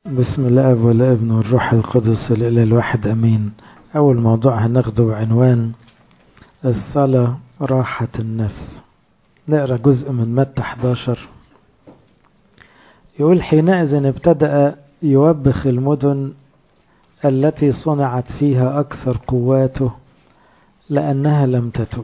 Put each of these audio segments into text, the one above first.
بسم الله والابن والروح القدس الإله الواحد أمين أول موضوع هناخده بعنوان الصلاة راحة النفس نقرأ جزء من متى 11 يقول حينئذ ابتدأ يوبخ المدن التي صنعت فيها أكثر قواته لأنها لم تتب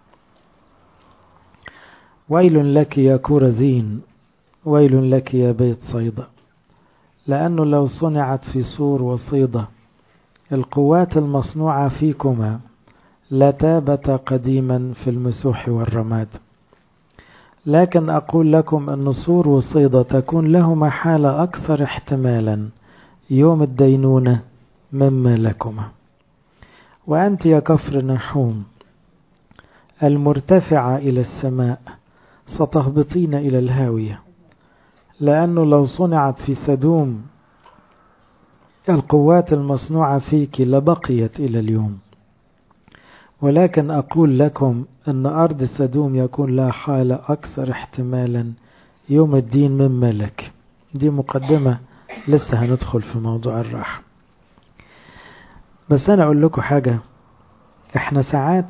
ويل لك يا كورزين ويل لك يا بيت صيدا لأنه لو صنعت في سور وصيدة القوات المصنوعة فيكما لتابت قديما في المسوح والرماد لكن أقول لكم أن سور وصيدة تكون لهما حالة أكثر احتمالا يوم الدينونة مما لكما وأنت يا كفر نحوم المرتفعة إلى السماء ستهبطين إلى الهاوية لأنه لو صنعت في سدوم القوات المصنوعة فيك لبقيت إلى اليوم ولكن أقول لكم أن أرض سدوم يكون لها حالة أكثر احتمالا يوم الدين مما لك دي مقدمة لسه هندخل في موضوع الراحة بس أنا أقول لكم حاجة احنا ساعات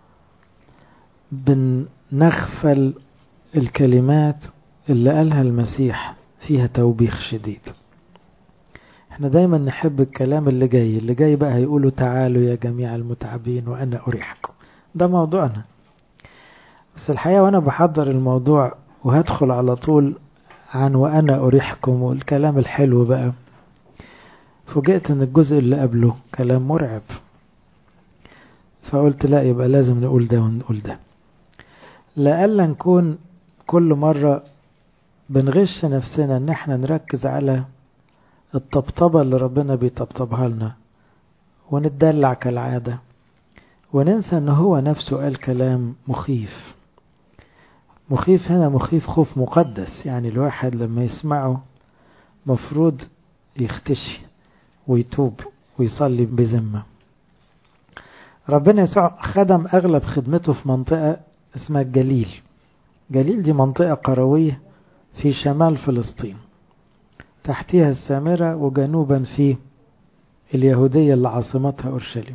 بنغفل الكلمات اللي قالها المسيح فيها توبيخ شديد احنا دايما نحب الكلام اللي جاي اللي جاي بقى هيقولوا تعالوا يا جميع المتعبين وانا اريحكم ده موضوعنا بس الحقيقة وانا بحضر الموضوع وهدخل على طول عن وانا اريحكم والكلام الحلو بقى فوجئت ان الجزء اللي قبله كلام مرعب فقلت لا يبقى لازم نقول ده ونقول ده لألا نكون كل مرة بنغش نفسنا ان احنا نركز على الطبطبة اللي ربنا بيطبطبها لنا ونتدلع كالعادة وننسى ان هو نفسه قال كلام مخيف مخيف هنا مخيف خوف مقدس يعني الواحد لما يسمعه مفروض يختشي ويتوب ويصلي بذمة ربنا يسوع خدم أغلب خدمته في منطقة اسمها الجليل جليل دي منطقة قروية في شمال فلسطين تحتها السامرة وجنوبا في اليهودية اللي عاصمتها أورشليم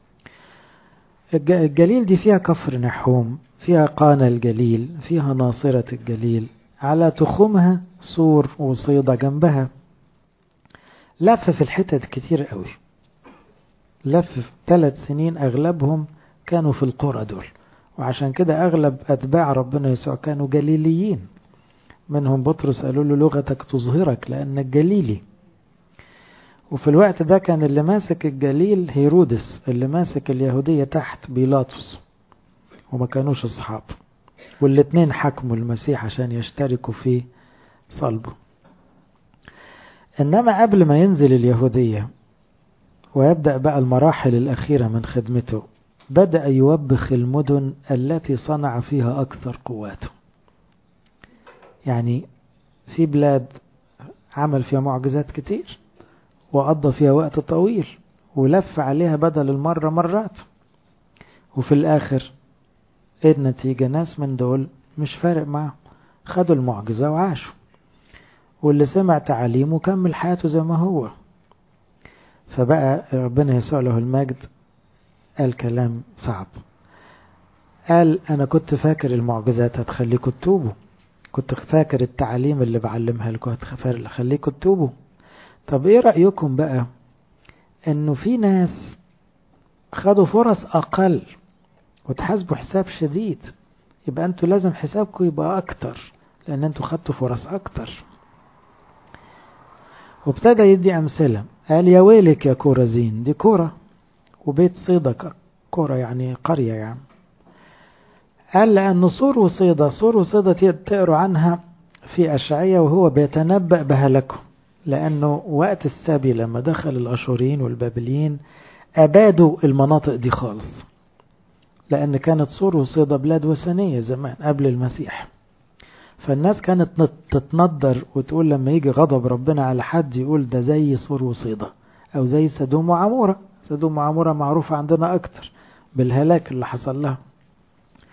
الجليل دي فيها كفر نحوم فيها قانا الجليل فيها ناصرة الجليل على تخومها سور وصيدة جنبها لف في الحتت كتير قوي لف في ثلاث سنين أغلبهم كانوا في القرى دول وعشان كده أغلب أتباع ربنا يسوع كانوا جليليين منهم بطرس قالوا له لغتك تظهرك لأنك جليلي وفي الوقت ده كان اللي ماسك الجليل هيرودس اللي ماسك اليهودية تحت بيلاطس وما كانوش أصحاب والاتنين حكموا المسيح عشان يشتركوا في صلبه إنما قبل ما ينزل اليهودية ويبدأ بقى المراحل الأخيرة من خدمته بدأ يوبخ المدن التي صنع فيها أكثر قواته يعني في بلاد عمل فيها معجزات كتير وقضى فيها وقت طويل ولف عليها بدل المرة مرات وفي الآخر ايه النتيجة ناس من دول مش فارق معهم خدوا المعجزة وعاشوا واللي سمع تعاليمه كمل حياته زي ما هو فبقى ربنا يسوع له المجد قال كلام صعب قال أنا كنت فاكر المعجزات هتخليكم تتوبوا كنت فاكر التعاليم اللي بعلمها لكم هتخليكم تتوبوا طب ايه رأيكم بقى انه في ناس خدوا فرص اقل وتحاسبوا حساب شديد يبقى انتوا لازم حسابكم يبقى اكتر لان انتوا خدتوا فرص اكتر وابتدى يدي امثلة قال يا ويلك يا كورزين دي كورة وبيت صيدك كورة يعني قرية يعني قال لأن صور وصيدة صور وصيدة تقروا عنها في أشعية وهو بيتنبأ بهلكهم لأنه وقت السبي لما دخل الأشوريين والبابليين أبادوا المناطق دي خالص لأن كانت صور وصيدة بلاد وثنية زمان قبل المسيح فالناس كانت تتندر وتقول لما يجي غضب ربنا على حد يقول ده زي صور وصيدة أو زي سدوم وعمورة سدوم وعمورة معروفة عندنا أكتر بالهلاك اللي حصل لها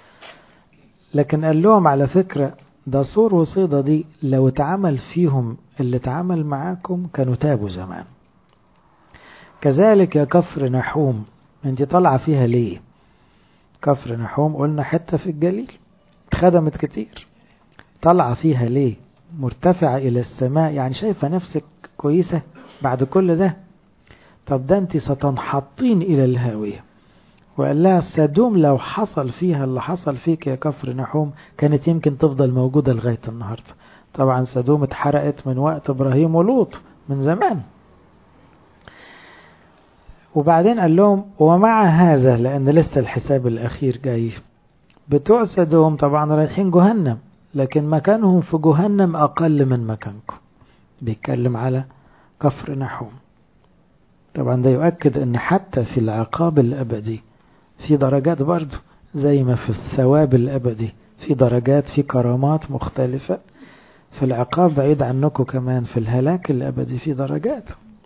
لكن قال لهم على فكرة ده صور وصيدة دي لو اتعمل فيهم اللي اتعامل معاكم كانوا تابوا زمان كذلك يا كفر نحوم انت طالعة فيها ليه كفر نحوم قلنا حتة في الجليل اتخدمت كتير طالعة فيها ليه مرتفعة إلى السماء يعني شايفة نفسك كويسة بعد كل ده طب ده انت ستنحطين إلى الهاوية وقال لها سدوم لو حصل فيها اللي حصل فيك يا كفر نحوم كانت يمكن تفضل موجودة لغاية النهاردة طبعا سدوم اتحرقت من وقت إبراهيم ولوط من زمان وبعدين قال لهم ومع هذا لأن لسه الحساب الأخير جاي بتوع سدوم طبعا رايحين جهنم لكن مكانهم في جهنم أقل من مكانكم بيتكلم على كفر نحوم طبعا ده يؤكد أن حتى في العقاب الأبدي في درجات برضه زي ما في الثواب الأبدي في درجات في كرامات مختلفة في العقاب بعيد عنكم كمان في الهلاك الأبدي في درجات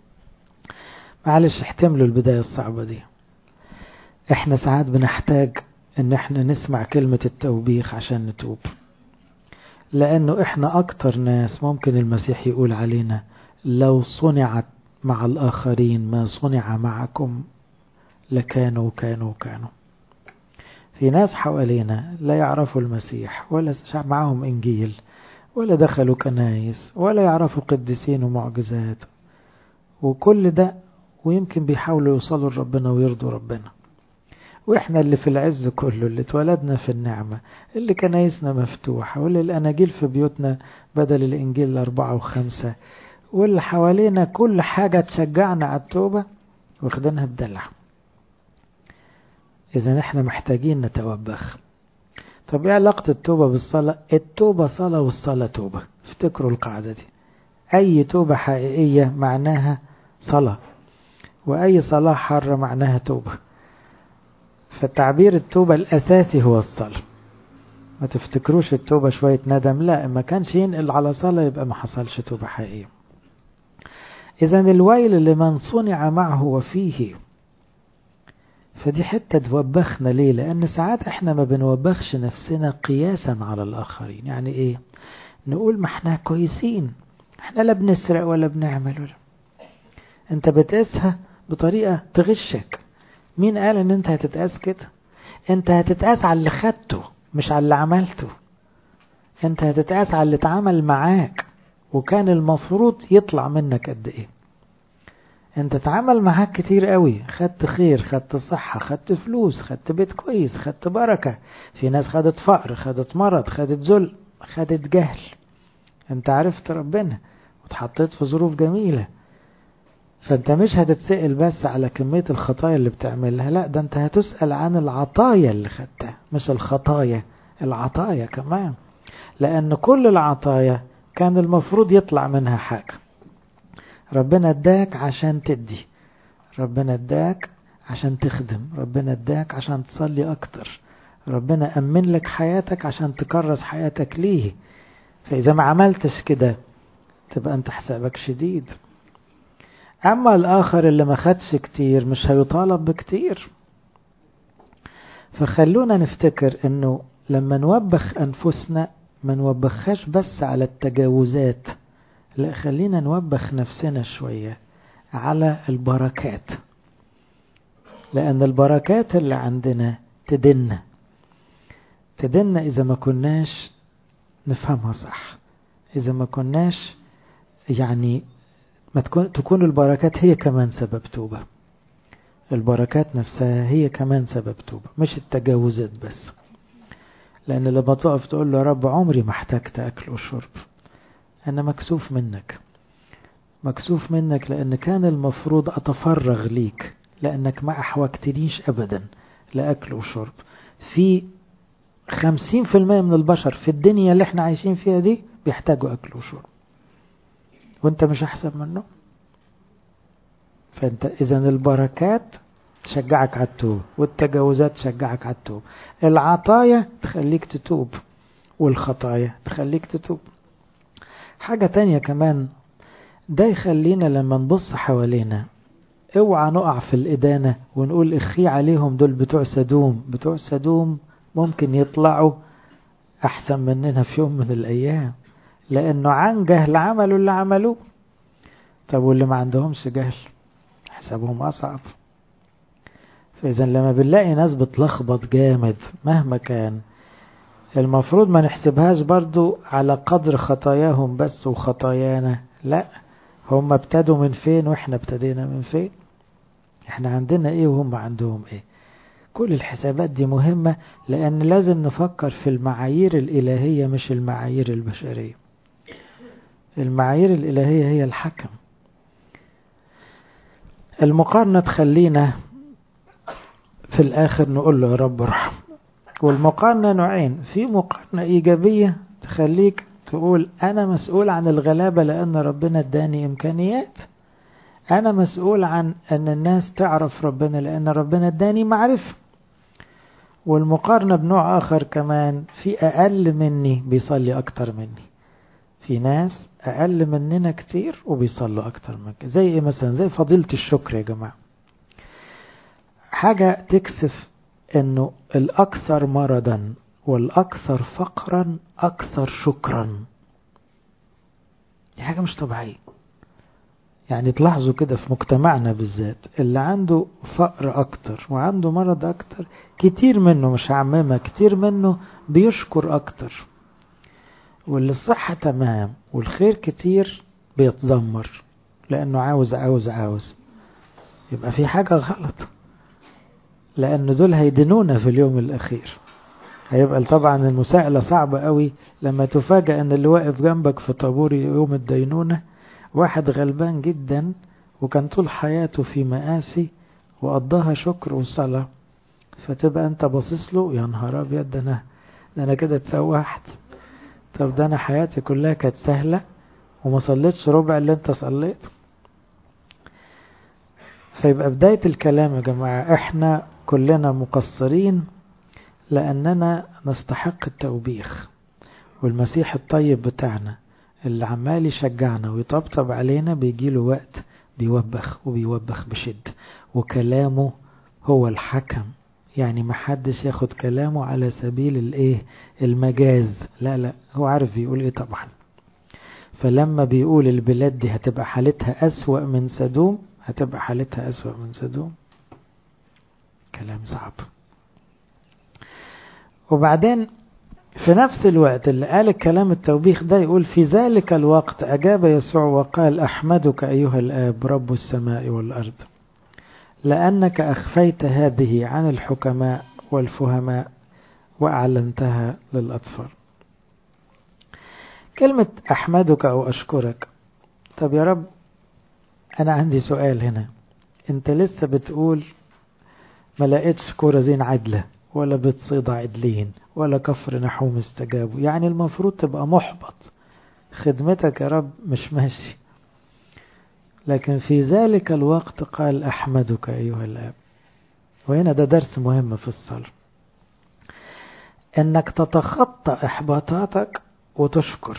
معلش احتملوا البداية الصعبة دي احنا ساعات بنحتاج ان احنا نسمع كلمة التوبيخ عشان نتوب لانه احنا اكتر ناس ممكن المسيح يقول علينا لو صنعت مع الاخرين ما صنع معكم لكانوا كانوا كانوا في ناس حوالينا لا يعرفوا المسيح ولا معهم انجيل ولا دخلوا كنايس ولا يعرفوا قديسين ومعجزات وكل ده ويمكن بيحاولوا يوصلوا لربنا ويرضوا ربنا واحنا اللي في العز كله اللي اتولدنا في النعمة اللي كنايسنا مفتوحة واللي الأناجيل في بيوتنا بدل الإنجيل الأربعة وخمسة واللي حوالينا كل حاجة تشجعنا على التوبة واخدينها بدلع إذا احنا محتاجين نتوبخ طب ايه علاقة التوبة بالصلاة التوبة صلاة والصلاة توبة افتكروا القاعدة دي أي توبة حقيقية معناها صلاة وأي صلاة حارة معناها توبة فتعبير التوبة الأساسي هو الصلاة ما تفتكروش التوبة شوية ندم لا ما كانش ينقل على صلاة يبقى ما حصلش توبة حقيقية إذا الويل لمن صنع معه وفيه فدي حتة توبخنا ليه لأن ساعات احنا ما بنوبخش نفسنا قياسا على الآخرين يعني ايه نقول ما احنا كويسين احنا لا بنسرق ولا بنعمل ولا انت بتقيسها بطريقة تغشك مين قال ان انت هتتقاس كده انت هتتقاس على اللي خدته مش على اللي عملته انت هتتقاس على اللي اتعمل معاك وكان المفروض يطلع منك قد ايه انت اتعامل معاك كتير قوي خدت خير خدت صحة خدت فلوس خدت بيت كويس خدت بركة في ناس خدت فقر خدت مرض خدت ذل خدت جهل انت عرفت ربنا واتحطيت في ظروف جميلة فانت مش هتتسأل بس على كمية الخطايا اللي بتعملها لا ده انت هتسأل عن العطايا اللي خدتها مش الخطايا العطايا كمان لان كل العطايا كان المفروض يطلع منها حاجة ربنا اداك عشان تدي ربنا اداك عشان تخدم ربنا اداك عشان تصلي اكتر ربنا امن لك حياتك عشان تكرس حياتك ليه فاذا ما عملتش كده تبقى انت حسابك شديد اما الاخر اللي ما خدش كتير مش هيطالب بكتير فخلونا نفتكر انه لما نوبخ انفسنا ما نوبخهاش بس على التجاوزات لا خلينا نوبخ نفسنا شوية على البركات لأن البركات اللي عندنا تدنا تدنا إذا ما كناش نفهمها صح إذا ما كناش يعني ما تكون, تكون البركات هي كمان سبب توبة البركات نفسها هي كمان سبب توبة مش التجاوزات بس لأن لما تقف تقول له يا رب عمري ما احتجت أكل وشرب أنا مكسوف منك مكسوف منك لأن كان المفروض أتفرغ ليك لأنك ما أحوجتنيش أبدا لأكل وشرب في خمسين في المية من البشر في الدنيا اللي احنا عايشين فيها دي بيحتاجوا أكل وشرب وانت مش أحسن منه فانت إذا البركات تشجعك على التوب والتجاوزات تشجعك على التوب العطايا تخليك تتوب والخطايا تخليك تتوب حاجة تانية كمان ده يخلينا لما نبص حوالينا اوعى نقع في الإدانة ونقول اخي عليهم دول بتوع سدوم بتوع سدوم ممكن يطلعوا أحسن مننا في يوم من الأيام لأنه عن جهل عملوا اللي عملوه طب واللي ما عندهمش جهل حسابهم أصعب فإذا لما بنلاقي ناس بتلخبط جامد مهما كان المفروض ما نحسبهاش برضو على قدر خطاياهم بس وخطايانا لا هم ابتدوا من فين واحنا ابتدينا من فين احنا عندنا ايه وهم عندهم ايه كل الحسابات دي مهمة لأن لازم نفكر في المعايير الإلهية مش المعايير البشرية المعايير الإلهية هي الحكم المقارنة تخلينا في الآخر نقول له يا رب ارحم والمقارنة نوعين في مقارنة إيجابية تخليك تقول أنا مسؤول عن الغلابة لأن ربنا اداني إمكانيات أنا مسؤول عن أن الناس تعرف ربنا لأن ربنا اداني معرفة والمقارنة بنوع آخر كمان في أقل مني بيصلي أكتر مني في ناس أقل مننا كتير وبيصلوا أكتر منك زي إيه مثلا زي فضيلة الشكر يا جماعة حاجة تكسف أنه الأكثر مرضا والأكثر فقرا أكثر شكرا دي حاجة مش طبيعية يعني تلاحظوا كده في مجتمعنا بالذات اللي عنده فقر أكتر وعنده مرض أكتر كتير منه مش عمامة كتير منه بيشكر أكتر واللي الصحة تمام والخير كتير بيتذمر لأنه عاوز عاوز عاوز يبقى في حاجة غلط لأن دول هيدنونا في اليوم الأخير هيبقى طبعا المساءلة صعبة قوي لما تفاجأ أن اللي واقف جنبك في طابور يوم الدينونة واحد غلبان جدا وكان طول حياته في مآسي وقضاها شكر وصلاة فتبقى انت باصص له يا نهار ابيض ده انا ده انا كده اتسوحت طب ده انا حياتي كلها كانت سهلة وما صليتش ربع اللي انت صليته فيبقى بداية الكلام يا جماعة احنا كلنا مقصرين لأننا نستحق التوبيخ والمسيح الطيب بتاعنا اللي عمال يشجعنا ويطبطب علينا بيجيله وقت بيوبخ وبيوبخ بشدة وكلامه هو الحكم يعني محدش ياخد كلامه على سبيل الايه المجاز لا لا هو عارف بيقول ايه طبعا فلما بيقول البلاد دي هتبقى حالتها أسوأ من سدوم هتبقى حالتها أسوأ من سدوم كلام صعب وبعدين في نفس الوقت اللي قال الكلام التوبيخ ده يقول في ذلك الوقت أجاب يسوع وقال أحمدك أيها الآب رب السماء والأرض لأنك أخفيت هذه عن الحكماء والفهماء وأعلنتها للأطفال كلمة أحمدك أو أشكرك طب يا رب أنا عندي سؤال هنا أنت لسه بتقول ما لقيتش كورة زين عدلة ولا بتصيد عدلين ولا كفر نحوم استجابوا يعني المفروض تبقى محبط خدمتك يا رب مش ماشي لكن في ذلك الوقت قال أحمدك أيها الآب وهنا ده درس مهم في الصلاة انك تتخطى احباطاتك وتشكر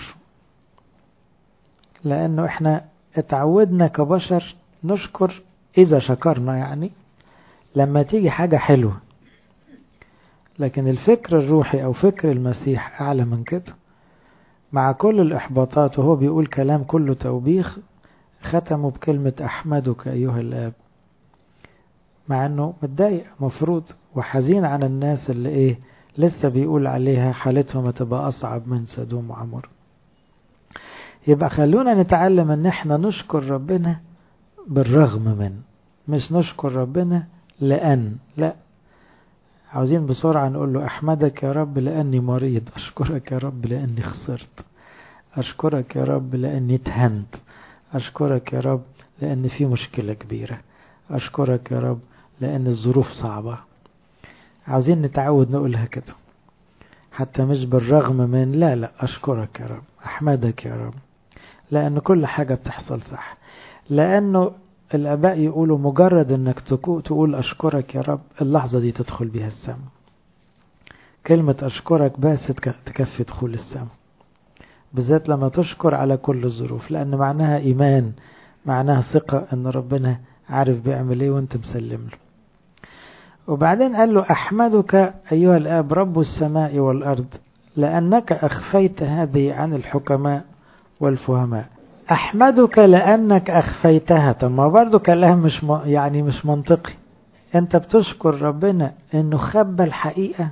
لانه احنا اتعودنا كبشر نشكر اذا شكرنا يعني لما تيجي حاجة حلوة لكن الفكر الروحي او فكر المسيح اعلى من كده مع كل الاحباطات وهو بيقول كلام كله توبيخ ختموا بكلمة احمدك ايها الاب مع انه متضايق مفروض وحزين عن الناس اللي ايه لسه بيقول عليها حالتهم هتبقى اصعب من سدوم وعمر يبقى خلونا نتعلم ان احنا نشكر ربنا بالرغم من مش نشكر ربنا لأن لا عاوزين بسرعة نقول له أحمدك يا رب لأني مريض أشكرك يا رب لأني خسرت أشكرك يا رب لأني اتهنت أشكرك يا رب لأن في مشكلة كبيرة أشكرك يا رب لأن الظروف صعبة عاوزين نتعود نقولها كده حتى مش بالرغم من لا لا أشكرك يا رب أحمدك يا رب لأن كل حاجة بتحصل صح لأنه الآباء يقولوا مجرد أنك تقول أشكرك يا رب اللحظة دي تدخل بها السماء كلمة أشكرك بس تكفي دخول السماء بالذات لما تشكر على كل الظروف لأن معناها إيمان معناها ثقة أن ربنا عارف بيعمل إيه وأنت مسلم له وبعدين قال له أحمدك أيها الآب رب السماء والأرض لأنك أخفيت هذه عن الحكماء والفهماء أحمدك لأنك أخفيتها طب ما برضو كلام مش م... يعني مش منطقي أنت بتشكر ربنا إنه خبى الحقيقة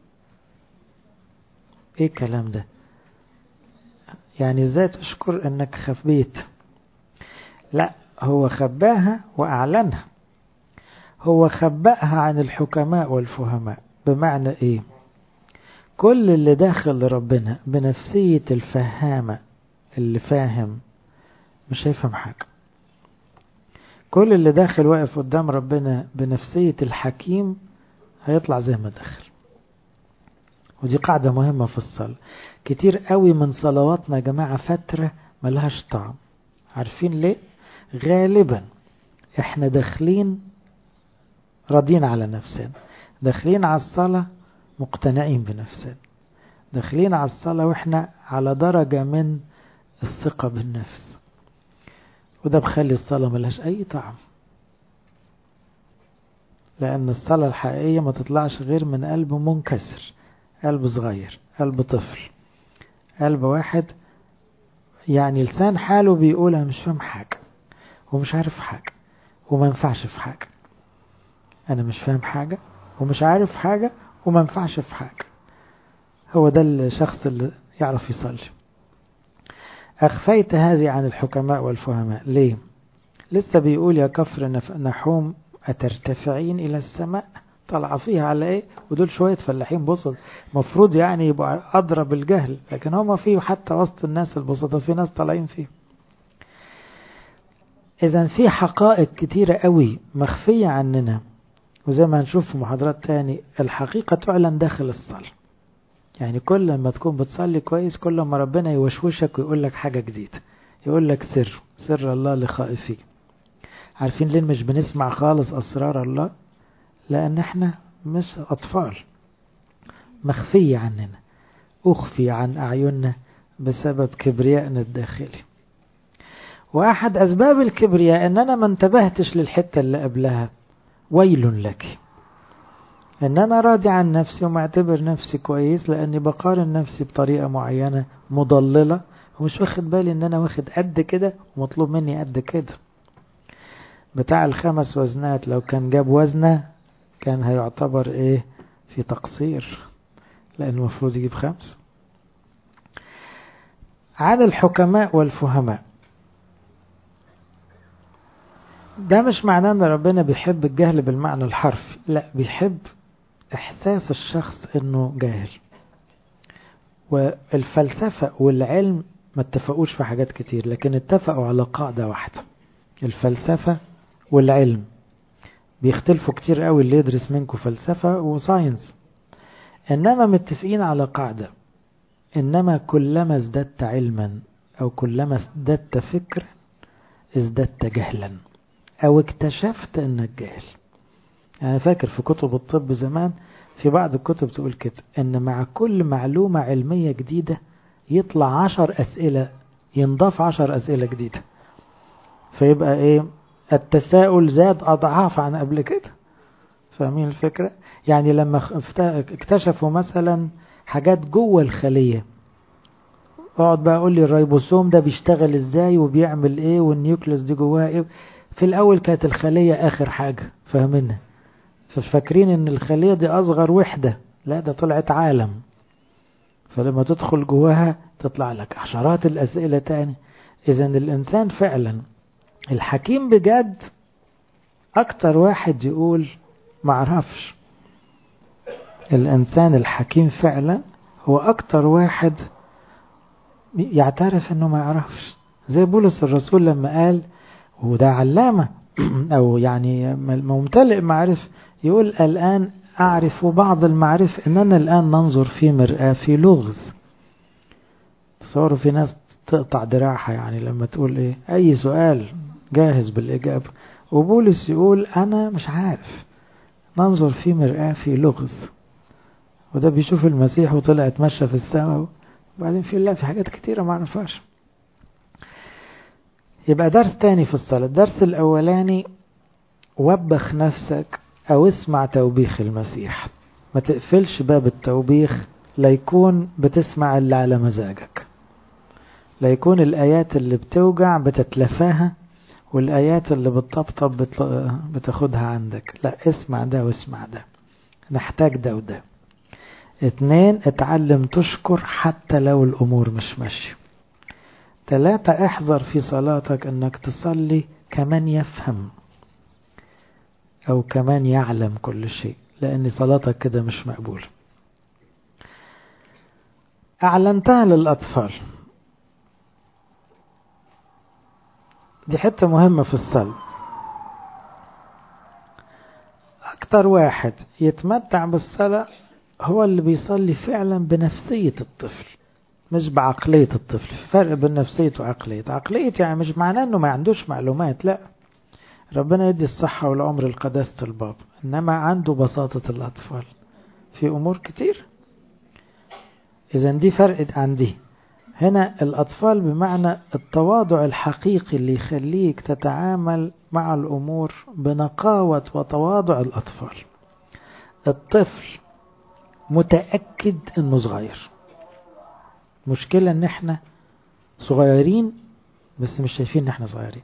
إيه الكلام ده يعني إزاي تشكر إنك خبيت لا هو خباها وأعلنها هو خبأها عن الحكماء والفهماء بمعنى إيه كل اللي داخل لربنا بنفسية الفهامة اللي فاهم مش هيفهم حاجة كل اللي داخل واقف قدام ربنا بنفسية الحكيم هيطلع زي ما دخل ودي قاعدة مهمة في الصلاة كتير قوي من صلواتنا يا جماعة فترة ملهاش طعم عارفين ليه غالبا احنا داخلين راضين على نفسنا داخلين على الصلاة مقتنعين بنفسنا داخلين على الصلاة واحنا على درجة من الثقة بالنفس وده بخلي الصلاة ملهاش أي طعم لأن الصلاة الحقيقية ما تطلعش غير من قلب منكسر قلب صغير قلب طفل قلب واحد يعني لسان حاله بيقول أنا مش فاهم حاجة ومش عارف حاجة وما ينفعش في حاجة أنا مش فاهم حاجة ومش عارف حاجة وما ينفعش في حاجة هو ده الشخص اللي يعرف يصلي أخفيت هذه عن الحكماء والفهماء ليه لسه بيقول يا كفر نحوم أترتفعين إلى السماء طلع فيها على إيه ودول شوية فلاحين بسط مفروض يعني يبقوا أدرى بالجهل لكن هما فيه حتى وسط الناس البسطة في ناس طالعين فيه إذا في حقائق كتيرة قوي مخفية عننا وزي ما هنشوف في محاضرات تاني الحقيقة تعلن داخل الصلاة يعني كل ما تكون بتصلي كويس كل ما ربنا يوشوشك ويقول لك حاجة جديدة يقول لك سر سر الله لخائفين عارفين ليه مش بنسمع خالص أسرار الله لأن احنا مش أطفال مخفية عننا أخفي عن أعيننا بسبب كبريائنا الداخلي وأحد أسباب الكبرياء أن أنا ما انتبهتش للحتة اللي قبلها ويل لك ان انا راضي عن نفسي ومعتبر نفسي كويس لاني بقارن نفسي بطريقة معينة مضللة ومش واخد بالي ان انا واخد قد كده ومطلوب مني قد كده بتاع الخمس وزنات لو كان جاب وزنة كان هيعتبر ايه في تقصير لان المفروض يجيب خمس عن الحكماء والفهماء ده مش معناه ان ربنا بيحب الجهل بالمعنى الحرفي لا بيحب احساس الشخص انه جاهل والفلسفة والعلم ما اتفقوش في حاجات كتير لكن اتفقوا على قاعدة واحدة الفلسفة والعلم بيختلفوا كتير قوي اللي يدرس منكم فلسفة وساينس انما متفقين على قاعدة انما كلما ازددت علما او كلما ازددت فكرا ازددت جهلا او اكتشفت انك جاهل انا يعني فاكر في كتب الطب زمان في بعض الكتب تقول كده ان مع كل معلومة علمية جديدة يطلع عشر اسئلة ينضاف عشر اسئلة جديدة فيبقى ايه التساؤل زاد اضعاف عن قبل كده فاهمين الفكرة يعني لما اكتشفوا مثلا حاجات جوه الخلية اقعد بقى اقول لي الريبوسوم ده بيشتغل ازاي وبيعمل ايه والنيوكليس دي جواها ايه في الاول كانت الخلية اخر حاجة فاهمينها ففاكرين ان الخلية دي اصغر وحدة لا ده طلعت عالم فلما تدخل جواها تطلع لك عشرات الاسئلة تاني اذا الانسان فعلا الحكيم بجد اكتر واحد يقول معرفش الانسان الحكيم فعلا هو اكتر واحد يعترف انه ما يعرفش زي بولس الرسول لما قال وده علامة او يعني ممتلئ معرفة يقول الان اعرف بعض المعرفة اننا الان ننظر في مرآة في لغز تصوروا في ناس تقطع دراعها يعني لما تقول ايه اي سؤال جاهز بالاجابة وبولس يقول انا مش عارف ننظر في مرآة في لغز وده بيشوف المسيح وطلع اتمشى في السماء وبعدين في الله في حاجات كتيرة ما عرفهاش يبقى درس تاني في الصلاة الدرس الأولاني وبخ نفسك أو اسمع توبيخ المسيح ما تقفلش باب التوبيخ لا يكون بتسمع اللي على مزاجك لا يكون الآيات اللي بتوجع بتتلفاها والآيات اللي بتطبطب بتاخدها عندك لا اسمع ده واسمع ده نحتاج ده وده اتنين اتعلم تشكر حتى لو الأمور مش ماشية تلاتة احذر في صلاتك انك تصلي كمان يفهم او كمان يعلم كل شيء لان صلاتك كده مش مقبول اعلنتها للاطفال دي حتة مهمة في الصلاة اكتر واحد يتمتع بالصلاة هو اللي بيصلي فعلا بنفسية الطفل مش بعقلية الطفل فرق بين نفسية وعقلية عقلية يعني مش معناه انه ما عندوش معلومات لا ربنا يدي الصحة والعمر القداسة الباب انما عنده بساطة الاطفال في امور كتير اذا دي فرق عن دي هنا الاطفال بمعنى التواضع الحقيقي اللي يخليك تتعامل مع الامور بنقاوة وتواضع الاطفال الطفل متأكد انه صغير مشكلة ان احنا صغيرين بس مش شايفين ان احنا صغيرين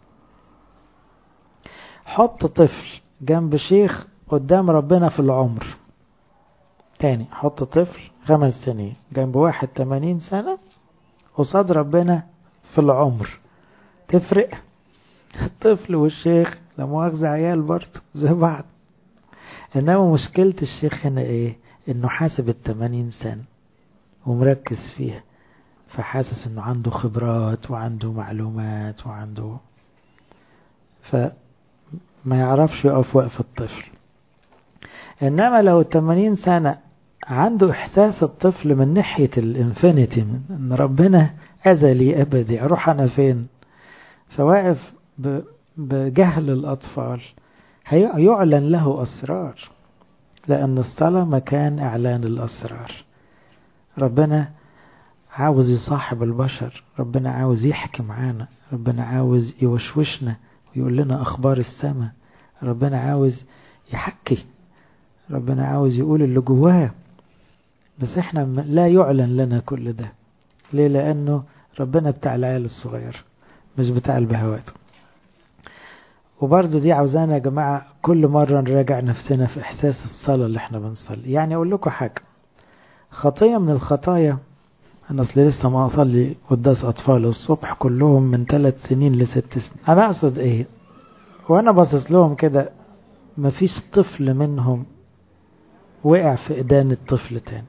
حط طفل جنب شيخ قدام ربنا في العمر تاني حط طفل خمس سنين جنب واحد تمانين سنة قصاد ربنا في العمر تفرق الطفل والشيخ لا مؤاخذة عيال برضه زي بعض انما مشكلة الشيخ هنا ايه انه حاسب التمانين سنة ومركز فيها فحاسس انه عنده خبرات وعنده معلومات وعنده فما يعرفش يقف وقف الطفل انما لو 80 سنة عنده احساس الطفل من ناحية الانفينيتي ان ربنا ازلي ابدي اروح انا فين فواقف بجهل الاطفال هيعلن له اسرار لان الصلاة مكان اعلان الاسرار ربنا عاوز يصاحب البشر ربنا عاوز يحكي معانا ربنا عاوز يوشوشنا ويقول لنا أخبار السماء ربنا عاوز يحكي ربنا عاوز يقول اللي جواه بس احنا لا يعلن لنا كل ده ليه لأنه ربنا بتاع العيال الصغير مش بتاع البهوات وبرضه دي عاوزانا يا جماعة كل مرة نراجع نفسنا في إحساس الصلاة اللي احنا بنصلي يعني أقول لكم حاجة خطية من الخطايا أنا أصل لسه ما أصلي قداس أطفال الصبح كلهم من ثلاث سنين لست سنين أنا أقصد إيه وأنا باصص لهم كده مفيش طفل منهم وقع في إدانة طفل تاني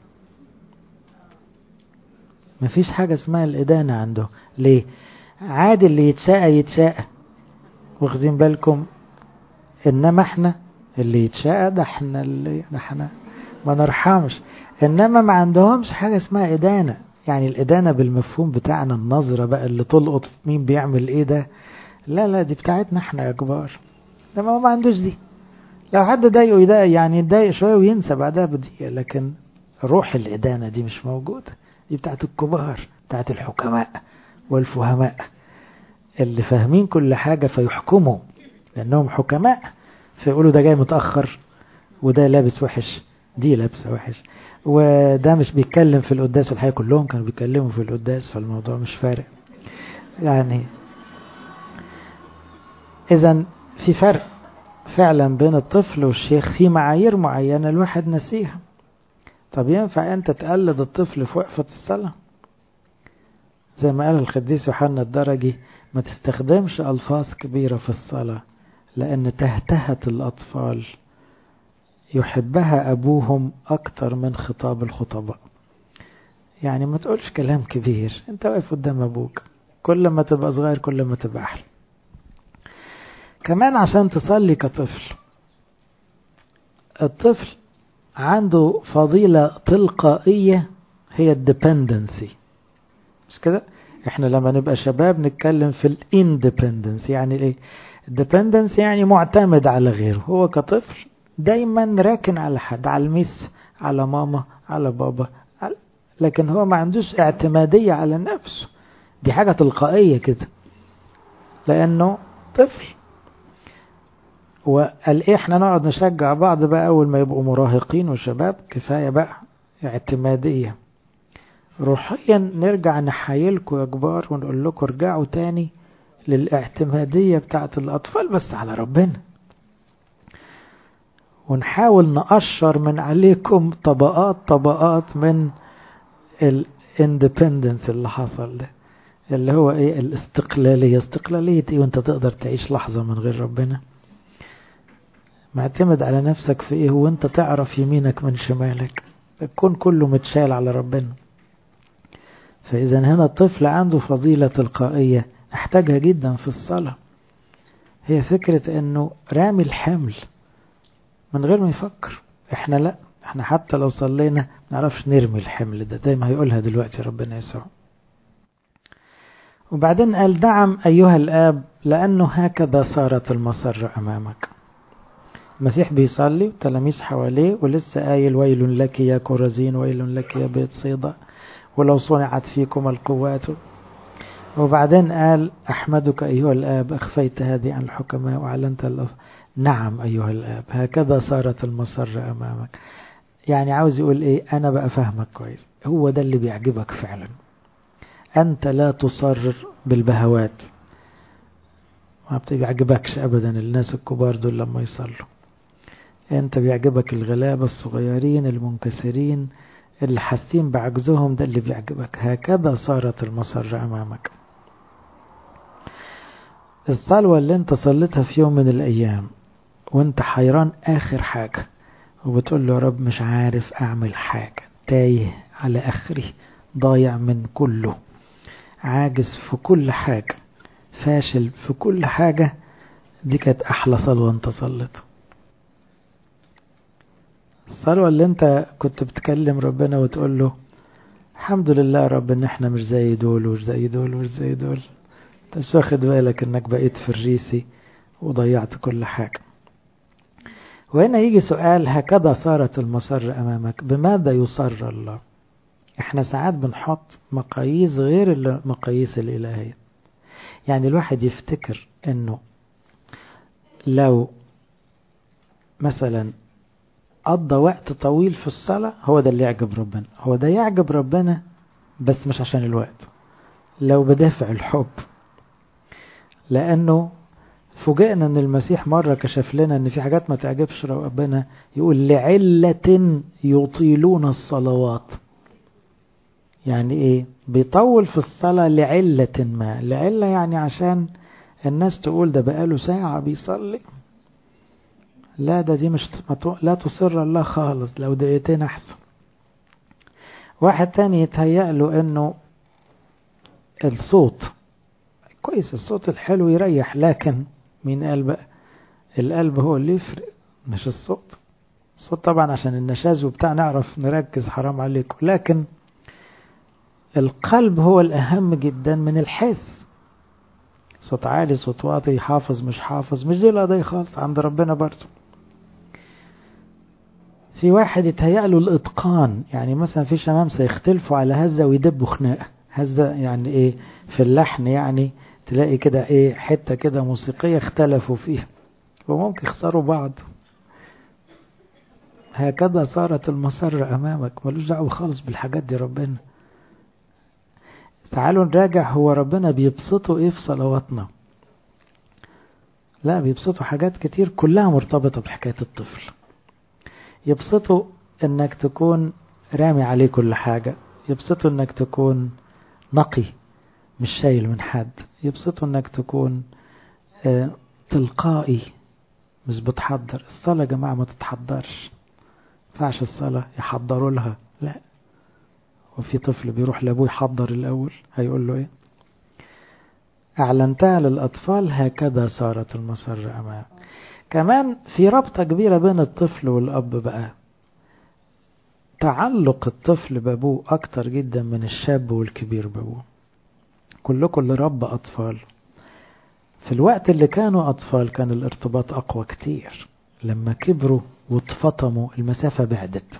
مفيش حاجة اسمها الإدانة عنده ليه عادي اللي يتشاء يتشاء واخدين بالكم إنما إحنا اللي يتشاء ده إحنا اللي ده إحنا ما نرحمش إنما ما عندهمش حاجة اسمها إدانة يعني الإدانة بالمفهوم بتاعنا النظرة بقى اللي تلقط مين بيعمل إيه ده لا لا دي بتاعتنا إحنا يا كبار لما هو ما عندوش دي لو حد ضايقه يضايق يعني يتضايق شوية وينسى بعدها بدقيقة لكن روح الإدانة دي مش موجودة دي بتاعت الكبار بتاعت الحكماء والفهماء اللي فاهمين كل حاجة فيحكموا لأنهم حكماء فيقولوا ده جاي متأخر وده لابس وحش دي لابسة وحش وده مش بيتكلم في القداس الحقيقة كلهم كانوا بيتكلموا في القداس فالموضوع مش فارق يعني إذا في فرق فعلا بين الطفل والشيخ في معايير معينة الواحد نسيها طب ينفع أنت تقلد الطفل في وقفة الصلاة زي ما قال القديس يوحنا الدرجي ما تستخدمش ألفاظ كبيرة في الصلاة لأن تهتهة الأطفال يحبها أبوهم أكتر من خطاب الخطباء يعني ما تقولش كلام كبير انت واقف قدام أبوك كل ما تبقى صغير كل ما تبقى أحلى كمان عشان تصلي كطفل الطفل عنده فضيلة تلقائية هي الديبندنسي مش كده احنا لما نبقى شباب نتكلم في الاندبندنس يعني ايه الديبندنس يعني معتمد على غيره هو كطفل دايما راكن على حد على الميس على ماما على بابا على لكن هو ما عندوش اعتمادية على نفسه دي حاجة تلقائية كده لأنه طفل وقال ايه احنا نقعد نشجع بعض بقى أول ما يبقوا مراهقين وشباب كفاية بقى اعتمادية روحيا نرجع نحايلكم يا كبار ونقول لكم ارجعوا تاني للاعتمادية بتاعت الأطفال بس على ربنا ونحاول نقشر من عليكم طبقات طبقات من الاندبندنس اللي حصل ده اللي هو ايه الاستقلالية استقلالية ايه وانت تقدر تعيش لحظة من غير ربنا معتمد على نفسك في ايه وانت تعرف يمينك من شمالك الكون كله متشال على ربنا فاذا هنا الطفل عنده فضيلة تلقائية نحتاجها جدا في الصلاة هي فكرة انه رامي الحمل من غير ما يفكر احنا لا احنا حتى لو صلينا نعرفش نرمي الحمل ده زي ما هيقولها دلوقتي ربنا يسوع وبعدين قال نعم أيها الآب لأنه هكذا صارت المسر أمامك المسيح بيصلي والتلاميذ حواليه ولسه قايل ويل لك يا كورزين ويل لك يا بيت صيدا ولو صنعت فيكم القوات وبعدين قال أحمدك أيها الآب أخفيت هذه عن الحكماء وأعلنت الأف... نعم أيها الآب هكذا صارت المسر أمامك يعني عاوز يقول إيه أنا بقى فاهمك كويس هو ده اللي بيعجبك فعلا أنت لا تصر بالبهوات ما بيعجبكش أبدا الناس الكبار دول لما يصلوا أنت بيعجبك الغلابة الصغيرين المنكسرين اللي حاسين بعجزهم ده اللي بيعجبك هكذا صارت المسر أمامك الصلوة اللي انت صليتها في يوم من الأيام وانت حيران آخر حاجة وبتقول له يا رب مش عارف أعمل حاجة تايه على آخري ضايع من كله عاجز في كل حاجة فاشل في كل حاجة دي كانت أحلى صلوة انت صليتها الصلوة اللي انت كنت بتكلم ربنا وتقول له الحمد لله يا رب ان احنا مش زي دول ومش زي دول ومش زي دول انت مش واخد بالك انك بقيت في الريسي وضيعت كل حاجة وهنا يجي سؤال هكذا صارت المسر امامك بماذا يصر الله احنا ساعات بنحط مقاييس غير المقاييس الالهية يعني الواحد يفتكر انه لو مثلا قضى وقت طويل في الصلاة هو ده اللي يعجب ربنا هو ده يعجب ربنا بس مش عشان الوقت لو بدافع الحب لأنه فوجئنا ان المسيح مرة كشف لنا ان في حاجات ما تعجبش ربنا يقول لعلة يطيلون الصلوات يعني ايه بيطول في الصلاة لعلة ما لعلة يعني عشان الناس تقول ده بقاله ساعة بيصلي لا ده دي مش لا تصر الله خالص لو دقيقتين احسن واحد تاني يتهيأ له انه الصوت كويس الصوت الحلو يريح لكن مين قال بقى القلب هو اللي يفرق مش الصوت الصوت طبعا عشان النشاز وبتاع نعرف نركز حرام عليكم لكن القلب هو الأهم جدا من الحس صوت عالي صوت واطي حافظ مش حافظ مش دي القضية خالص عند ربنا برضه في واحد يتهيأ له الإتقان يعني مثلا في شمامسة يختلفوا على هزة ويدبوا خناقة هزة يعني إيه في اللحن يعني تلاقي كده إيه حتة كده موسيقية اختلفوا فيها وممكن يخسروا بعض هكذا صارت المسر أمامك ملوش دعوة خالص بالحاجات دي ربنا تعالوا نراجع هو ربنا بيبسطوا ايه في صلواتنا لا بيبسطوا حاجات كتير كلها مرتبطة بحكاية الطفل يبسطوا انك تكون رامي عليه كل حاجة يبسطوا انك تكون نقي مش شايل من حد يبسطوا انك تكون آه تلقائي مش بتحضر الصلاة يا جماعة ما تتحضرش ينفعش الصلاة يحضروا لها لا وفي طفل بيروح لابوه يحضر الأول هيقول له إيه أعلنتها للأطفال هكذا صارت المسر أمام كمان في ربطة كبيرة بين الطفل والأب بقى تعلق الطفل بأبوه أكتر جدا من الشاب والكبير بأبوه كلكم اللي ربى أطفال في الوقت اللي كانوا أطفال كان الارتباط أقوى كتير لما كبروا واتفطموا المسافة بعدت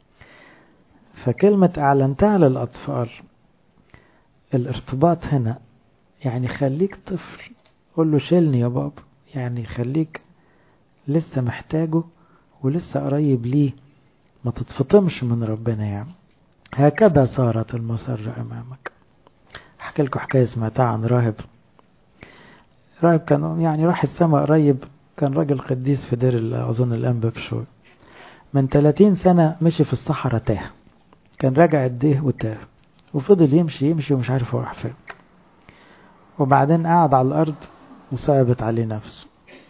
فكلمة أعلنتها للأطفال الارتباط هنا يعني خليك طفل قول له شيلني يا بابا يعني خليك لسه محتاجه ولسه قريب ليه ما تتفطمش من ربنا يعني هكذا صارت المسرة أمامك أحكي لكم حكاية سمعتها عن راهب راهب كان يعني راح السماء قريب كان راجل قديس في دير أظن الأنبا بشوي من 30 سنة مشي في الصحراء تاه كان راجع الديه وتاه وفضل يمشي يمشي ومش عارف هو راح فين وبعدين قعد على الأرض وصعبت عليه نفسه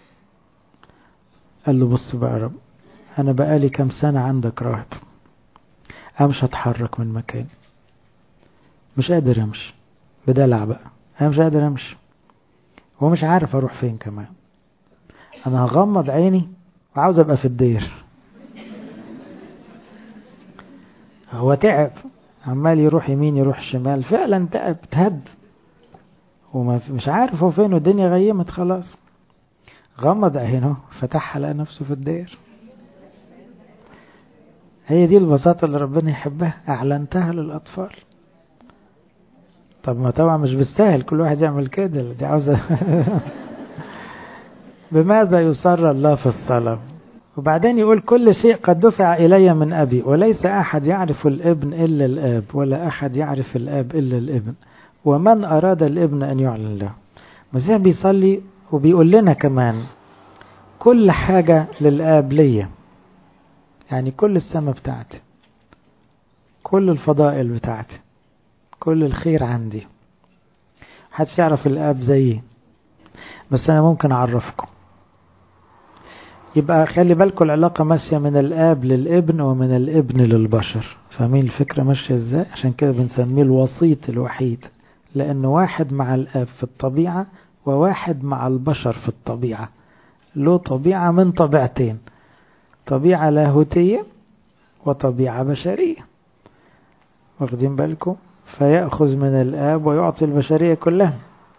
قال له بص بقى يا رب أنا بقالي كام سنة عندك راهب أنا مش هتحرك من مكاني مش قادر أمشي بدلع بقى أنا مش قادر أمشي ومش عارف أروح فين كمان أنا هغمض عيني وعاوز أبقى في الدير هو تعب عمال يروح يمين يروح شمال فعلا تعب تهد ومش عارف هو فين والدنيا غيمت خلاص غمض عينه فتحها لقى نفسه في الدير هي دي البساطة اللي ربنا يحبها أعلنتها للأطفال طب ما طبعا مش بالسهل كل واحد يعمل كده دي عاوزة بماذا يصر الله في الصلاة وبعدين يقول كل شيء قد دفع إلي من أبي وليس أحد يعرف الابن إلا الآب ولا أحد يعرف الآب إلا الابن ومن أراد الابن أن يعلن له المسيح بيصلي وبيقول لنا كمان كل حاجة للآب ليا يعني كل السماء بتاعتي كل الفضائل بتاعتي كل الخير عندي محدش يعرف الآب زيي بس أنا ممكن أعرفكم يبقى خلي بالكم العلاقة ماشية من الآب للابن ومن الابن للبشر فاهمين الفكرة ماشية ازاي عشان كده بنسميه الوسيط الوحيد لأنه واحد مع الآب في الطبيعة وواحد مع البشر في الطبيعة له طبيعة من طبيعتين طبيعة لاهوتية وطبيعة بشرية واخدين بالكم فيأخذ من الآب ويعطي البشرية كلها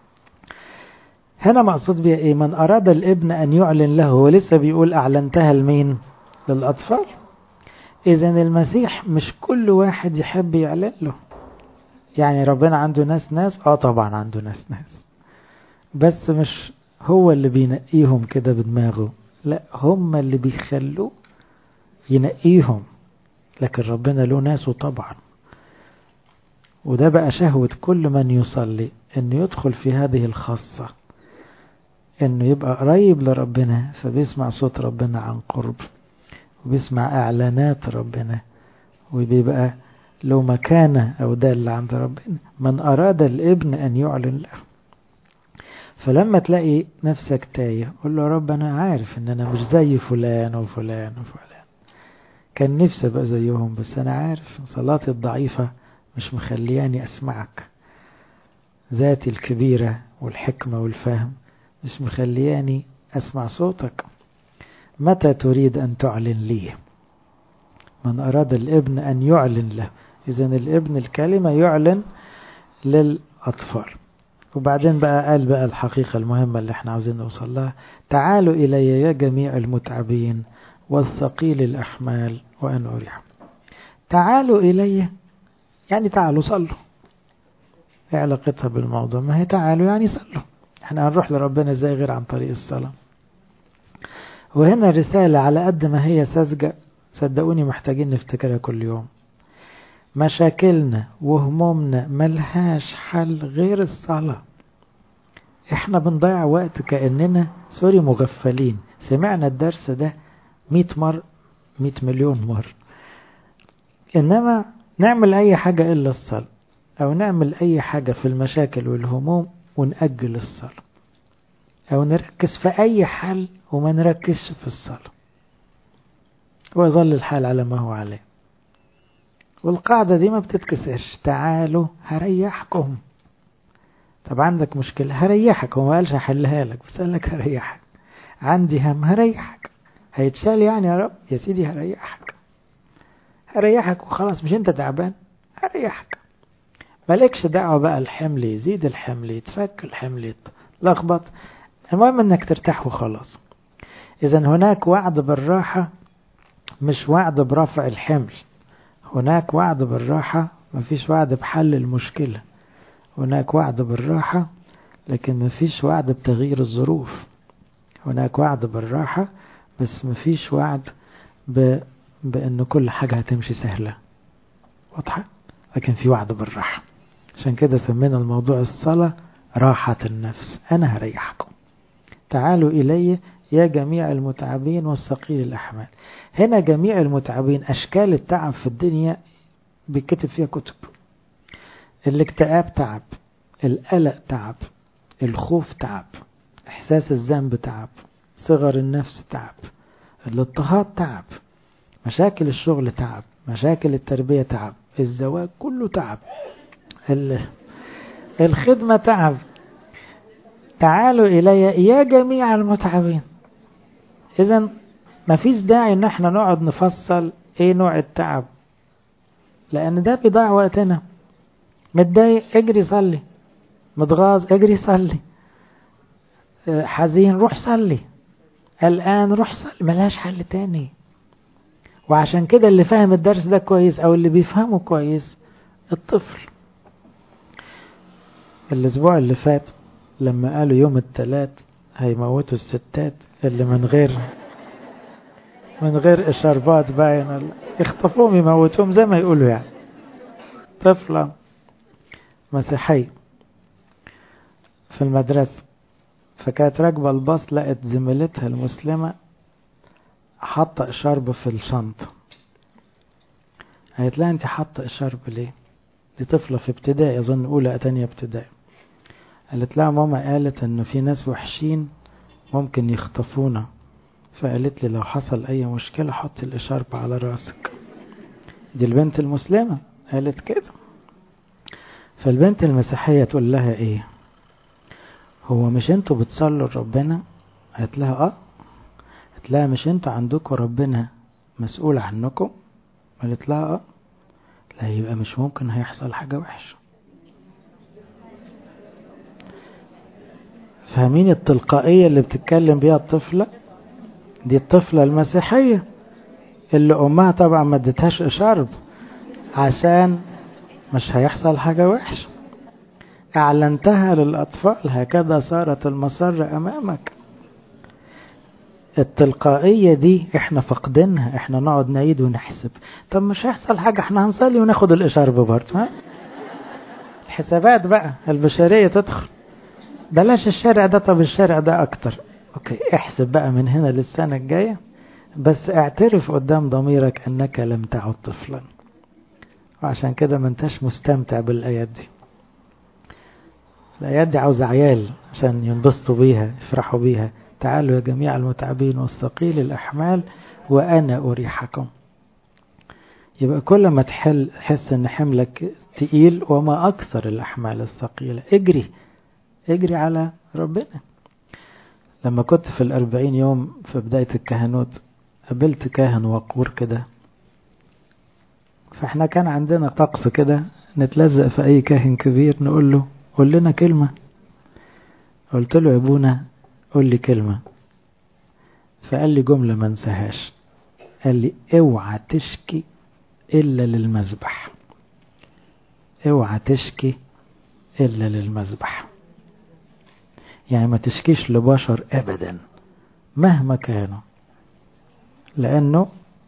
هنا مقصود بها ايه من أراد الابن أن يعلن له ولسه بيقول أعلنتها لمين للأطفال إذا المسيح مش كل واحد يحب يعلن له يعني ربنا عنده ناس ناس اه طبعا عنده ناس ناس بس مش هو اللي بينقيهم كده بدماغه لا هم اللي بيخلوه ينقيهم لكن ربنا له ناسه طبعا وده بقى شهوة كل من يصلي انه يدخل في هذه الخاصة انه يبقى قريب لربنا فبيسمع صوت ربنا عن قرب وبيسمع اعلانات ربنا وبيبقى له مكانة او دالة عند ربنا من اراد الابن ان يعلن له فلما تلاقي نفسك تايه قول له يا رب انا عارف ان انا مش زي فلان وفلان وفلان كان نفسي ابقى زيهم بس انا عارف صلاتي الضعيفة مش مخلياني اسمعك ذاتي الكبيرة والحكمة والفهم مش مخلياني اسمع صوتك متى تريد ان تعلن لي من اراد الابن ان يعلن له اذا الابن الكلمة يعلن للاطفال وبعدين بقى قال بقى الحقيقة المهمة اللي احنا عاوزين نوصل لها تعالوا إلي يا جميع المتعبين والثقيل الأحمال وأن أريح تعالوا إلي يعني تعالوا صلوا ايه علاقتها بالموضوع ما هي تعالوا يعني صلوا احنا هنروح لربنا ازاي غير عن طريق الصلاة وهنا رسالة على قد ما هي ساذجة صدقوني محتاجين نفتكرها كل يوم مشاكلنا وهمومنا ملهاش حل غير الصلاة احنا بنضيع وقت كأننا سوري مغفلين سمعنا الدرس ده مئة مر مئة مليون مر انما نعمل اي حاجة الا الصلاة او نعمل اي حاجة في المشاكل والهموم ونأجل الصلاة او نركز في اي حل وما نركزش في الصلاة ويظل الحال على ما هو عليه والقاعدة دي ما بتتكسرش تعالوا هريحكم طب عندك مشكلة هريحك هو ما قالش هحلها لك بس قال لك هريحك عندي هم هريحك هيتشال يعني يا رب يا سيدي هريحك هريحك وخلاص مش انت تعبان هريحك مالكش دعوة بقى الحمل يزيد الحمل يتفك الحمل يتلخبط المهم انك ترتاح وخلاص اذا هناك وعد بالراحة مش وعد برفع الحمل هناك وعد بالراحة مفيش وعد بحل المشكلة هناك وعد بالراحة لكن مفيش وعد بتغيير الظروف هناك وعد بالراحة بس مفيش وعد ب... بأن كل حاجة هتمشي سهلة واضحة لكن في وعد بالراحة عشان كده سمينا الموضوع الصلاة راحة النفس أنا هريحكم تعالوا إلي يا جميع المتعبين والثقيل الأحمال هنا جميع المتعبين أشكال التعب في الدنيا بيكتب فيها كتب الاكتئاب تعب القلق تعب الخوف تعب إحساس الذنب تعب صغر النفس تعب الاضطهاد تعب مشاكل الشغل تعب مشاكل التربية تعب الزواج كله تعب الخدمة تعب تعالوا إلي يا جميع المتعبين إذا ما فيش داعي إن احنا نقعد نفصل إيه نوع التعب لأن ده بيضيع وقتنا متضايق اجري صلي متغاظ اجري صلي حزين روح صلي الآن روح صلي ملهاش حل تاني وعشان كده اللي فاهم الدرس ده كويس أو اللي بيفهمه كويس الطفل الأسبوع اللي فات لما قالوا يوم الثلاث هيموتوا الستات اللي من غير من غير إشاربات باين يخطفوهم يموتوهم زي ما يقولوا يعني طفلة مسيحية في المدرسة فكانت راكبة الباص لقت زميلتها المسلمة حاطة إشارب في الشنطة قالت لها أنت حاطة إشارب ليه؟ دي طفلة في ابتدائي أظن أولى تانية ابتدائي قالت لها ماما قالت إنه في ناس وحشين ممكن يخطفونا فقالت لي لو حصل أي مشكلة حط الإشارب على راسك دي البنت المسلمة قالت كده فالبنت المسيحية تقول لها إيه هو مش انتوا بتصلوا لربنا قالت لها اه قالت لها مش انتوا عندكم ربنا مسؤول عنكم قالت لها اه لا يبقى مش ممكن هيحصل حاجة وحشة فاهمين التلقائية اللي بتتكلم بيها الطفلة دي الطفلة المسيحية اللي أمها طبعا ما ادتهاش إشارب عشان مش هيحصل حاجة وحشة أعلنتها للأطفال هكذا صارت المسرة أمامك التلقائية دي احنا فقدنها احنا نقعد نعيد ونحسب طب مش هيحصل حاجة احنا هنصلي وناخد الإشارب برضه ها الحسابات بقى البشرية تدخل بلاش الشارع ده طب الشارع ده أكتر اوكي احسب بقى من هنا للسنة الجاية بس اعترف قدام ضميرك أنك لم تعد طفلا وعشان كده ما انتش مستمتع بالآيات دي الآيات دي عاوزة عيال عشان ينبسطوا بيها يفرحوا بيها تعالوا يا جميع المتعبين والثقيل الأحمال وأنا أريحكم يبقى كل ما تحل تحس ان حملك تقيل وما أكثر الأحمال الثقيلة اجري اجري على ربنا لما كنت في الأربعين يوم في بداية الكهنوت قابلت كاهن وقور كده فاحنا كان عندنا طقس كده نتلزق في أي كاهن كبير نقول له قول لنا كلمة قلت له يا ابونا قول لي كلمة فقال لي جملة ما انساهاش قال لي اوعى تشكي إلا للمذبح اوعى تشكي إلا للمذبح يعني ما تشكيش لبشر أبدا مهما كانوا لأنه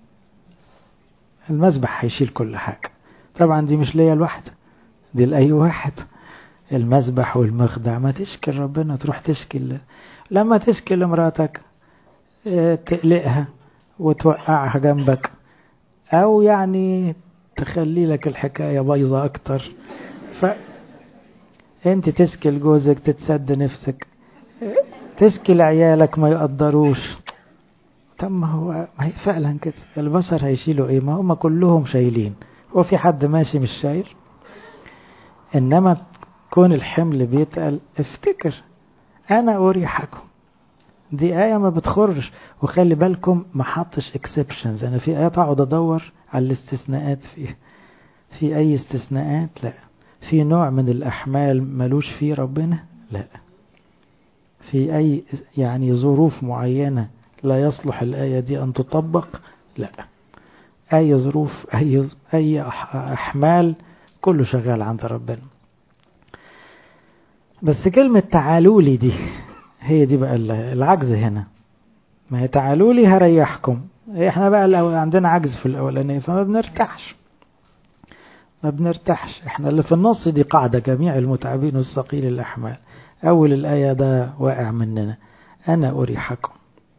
المذبح هيشيل كل حاجة طبعا دي مش ليا الواحدة دي لأي واحد المذبح والمخدع ما تشكي ربنا تروح تشكي ل... لما تشكي لمراتك تقلقها وتوقعها جنبك او يعني تخلي لك الحكاية بايظة اكتر ف انت تشكي لجوزك تتسد نفسك تشكي لعيالك ما يقدروش طب ما هو ما هي فعلا كده البشر هيشيلوا ايه ما هم كلهم شايلين هو في حد ماشي مش شايل انما كون الحمل بيتقل افتكر انا اريحكم دي آية ما بتخرج وخلي بالكم ما حطش اكسبشنز انا في آيات اقعد ادور على الاستثناءات فيها في اي استثناءات لا في نوع من الاحمال ملوش فيه ربنا لا في اي يعني ظروف معينة لا يصلح الآية دي ان تطبق لا اي ظروف اي اي احمال كله شغال عند ربنا بس كلمة تعالوا لي دي هي دي بقى العجز هنا ما هي تعالوا لي هريحكم احنا بقى عندنا عجز في الاولانية فما بنرتاحش ما بنرتاحش احنا اللي في النص دي قاعدة جميع المتعبين والثقيل الأحمال أول الآية ده واقع مننا أنا أريحكم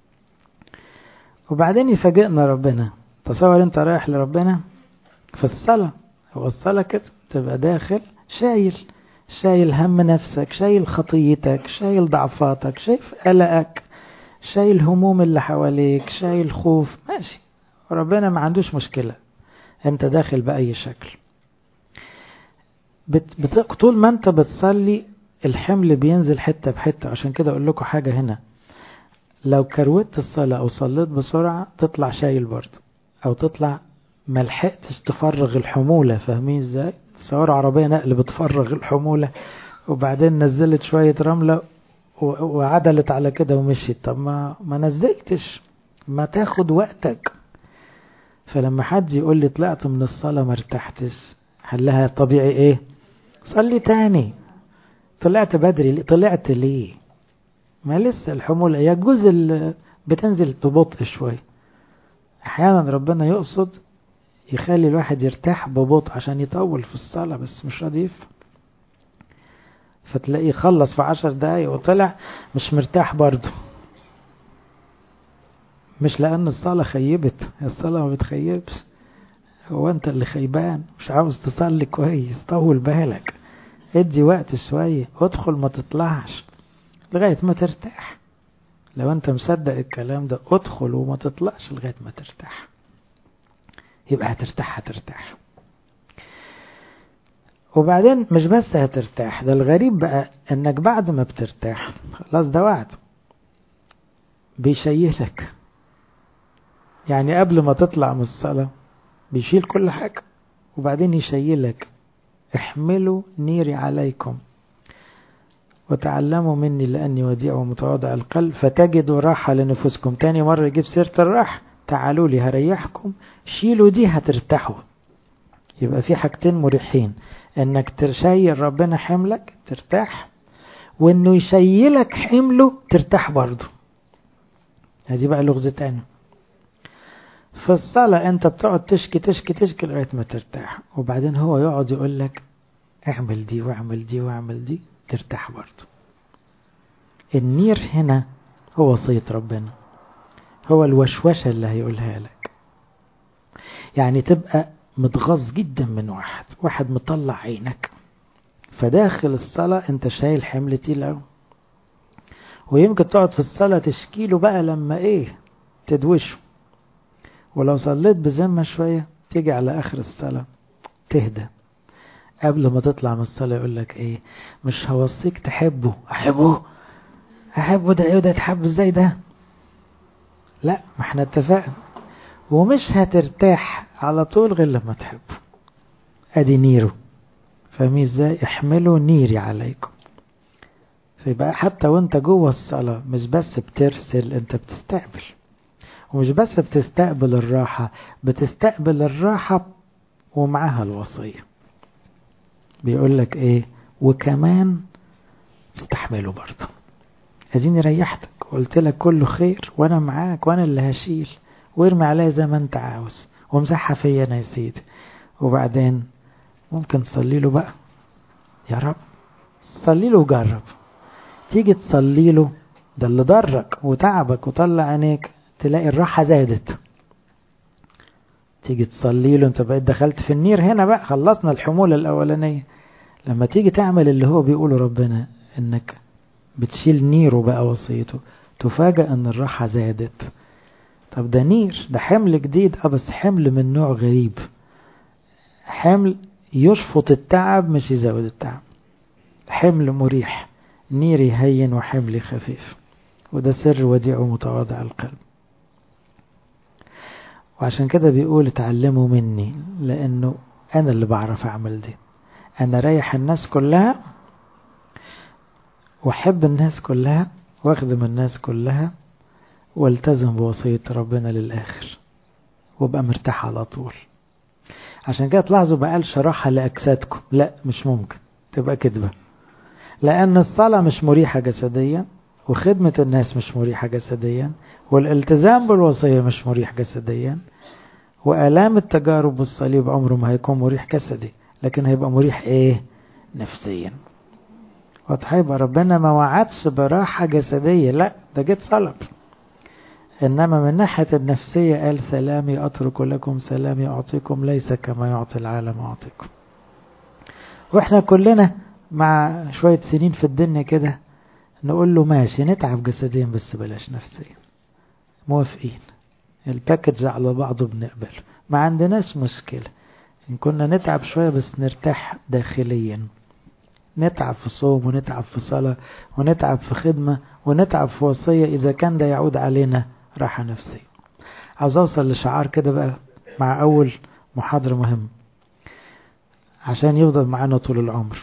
وبعدين يفاجئنا ربنا تصور انت رايح لربنا في الصلاة هو الصلاة كده تبقى داخل شايل شايل هم نفسك شايل خطيتك شايل ضعفاتك شايف قلقك شايل هموم اللي حواليك شايل خوف ماشي ربنا ما عندوش مشكلة انت داخل بأي شكل بت... بت... طول ما انت بتصلي الحمل بينزل حتة بحتة عشان كده اقول لكم حاجة هنا لو كروت الصلاة او صليت بسرعة تطلع شايل برضه او تطلع ملحقتش تفرغ الحمولة فاهمين ازاي تصور عربية نقل بتفرغ الحمولة وبعدين نزلت شوية رملة وعدلت على كده ومشيت طب ما ما نزلتش ما تاخد وقتك فلما حد يقول لي طلعت من الصلاة ما ارتحتش حلها طبيعي ايه صلي تاني طلعت بدري طلعت ليه ما لسه الحمولة يجوز بتنزل ببطء شوية احيانا ربنا يقصد يخلي الواحد يرتاح ببطء عشان يطول في الصلاة بس مش راضي يفهم فتلاقيه خلص في عشر دقايق وطلع مش مرتاح برضه مش لأن الصلاة خيبت الصلاة ما بتخيبش هو أنت اللي خيبان مش عاوز تصلي كويس طول بالك ادي وقت شوية ادخل ما تطلعش لغاية ما ترتاح لو أنت مصدق الكلام ده ادخل وما تطلعش لغاية ما ترتاح يبقى هترتاح هترتاح وبعدين مش بس هترتاح ده الغريب بقى انك بعد ما بترتاح خلاص ده وعد بيشيلك يعني قبل ما تطلع من الصلاة بيشيل كل حاجة وبعدين يشيلك احملوا نيري عليكم وتعلموا مني لأني وديع ومتواضع القلب فتجدوا راحة لنفوسكم تاني مرة يجيب سيرة الراحة تعالوا لي هريحكم شيلوا دي هترتاحوا يبقى في حاجتين مريحين انك تشيل ربنا حملك ترتاح وانه يشيلك حمله ترتاح برضه هذه بقى لغز تاني في الصلاة انت بتقعد تشكي تشكي تشكي لغاية ما ترتاح وبعدين هو يقعد يقول لك اعمل دي واعمل دي واعمل دي ترتاح برضه النير هنا هو وصية ربنا هو الوشوشة اللي هيقولها لك يعني تبقى متغاظ جدا من واحد واحد مطلع عينك فداخل الصلاة انت شايل حمل تقيل قوي ويمكن تقعد في الصلاة تشكيله بقى لما ايه تدوشه ولو صليت بذمة شوية تيجي على آخر الصلاة تهدى قبل ما تطلع من الصلاة يقول لك ايه مش هوصيك تحبه احبه احبه ده ايه ده تحب ازاي ده لا ما احنا اتفقنا ومش هترتاح على طول غير لما تحبه ادي نيره فاهمين ازاي احملوا نيري عليكم فيبقى حتى وانت جوه الصلاة مش بس بترسل انت بتستقبل ومش بس بتستقبل الراحة بتستقبل الراحة ومعاها الوصية بيقول لك ايه وكمان تستحمله برضه اديني ريحتك قلت لك كله خير وانا معاك وانا اللي هشيل وارمي عليا زي ما انت عاوز وامسحها فيا انا يا سيدي وبعدين ممكن تصلي له بقى يا رب صلي له وجرب تيجي تصلي له ده اللي ضرك وتعبك وطلع عينيك تلاقي الراحة زادت تيجي تصلي له انت بقيت دخلت في النير هنا بقى خلصنا الحمولة الأولانية لما تيجي تعمل اللي هو بيقوله ربنا انك بتشيل نيره بقى وصيته تفاجأ ان الراحة زادت طب ده نير ده حمل جديد اه بس حمل من نوع غريب حمل يشفط التعب مش يزود التعب حمل مريح نيري هين وحملي خفيف وده سر وديع ومتواضع القلب وعشان كده بيقول اتعلموا مني لانه انا اللي بعرف اعمل دي انا رايح الناس كلها واحب الناس كلها واخدم الناس كلها والتزم بوصية ربنا للآخر وابقى مرتاح على طول عشان كده تلاحظوا بقى شراحة لأجسادكم لا مش ممكن تبقى كذبة لأن الصلاة مش مريحة جسديا وخدمة الناس مش مريحة جسديا والالتزام بالوصية مش مريح جسديا وآلام التجارب والصليب عمره ما هيكون مريح جسدي لكن هيبقى مريح ايه نفسيا واضح يبقى ربنا ما وعدش براحة جسدية لا ده جيت صلب إنما من ناحية النفسية قال سلامي أترك لكم سلامي أعطيكم ليس كما يعطي العالم أعطيكم وإحنا كلنا مع شوية سنين في الدنيا كده نقول له ماشي نتعب جسديا بس بلاش نفسيا موافقين الباكج على بعضه بنقبل ما عندناش مشكلة إن كنا نتعب شوية بس نرتاح داخليا نتعب في صوم ونتعب في صلاة ونتعب في خدمة ونتعب في وصية إذا كان ده يعود علينا راحة نفسية عاوز أوصل لشعار كده بقى مع أول محاضرة مهم عشان يفضل معانا طول العمر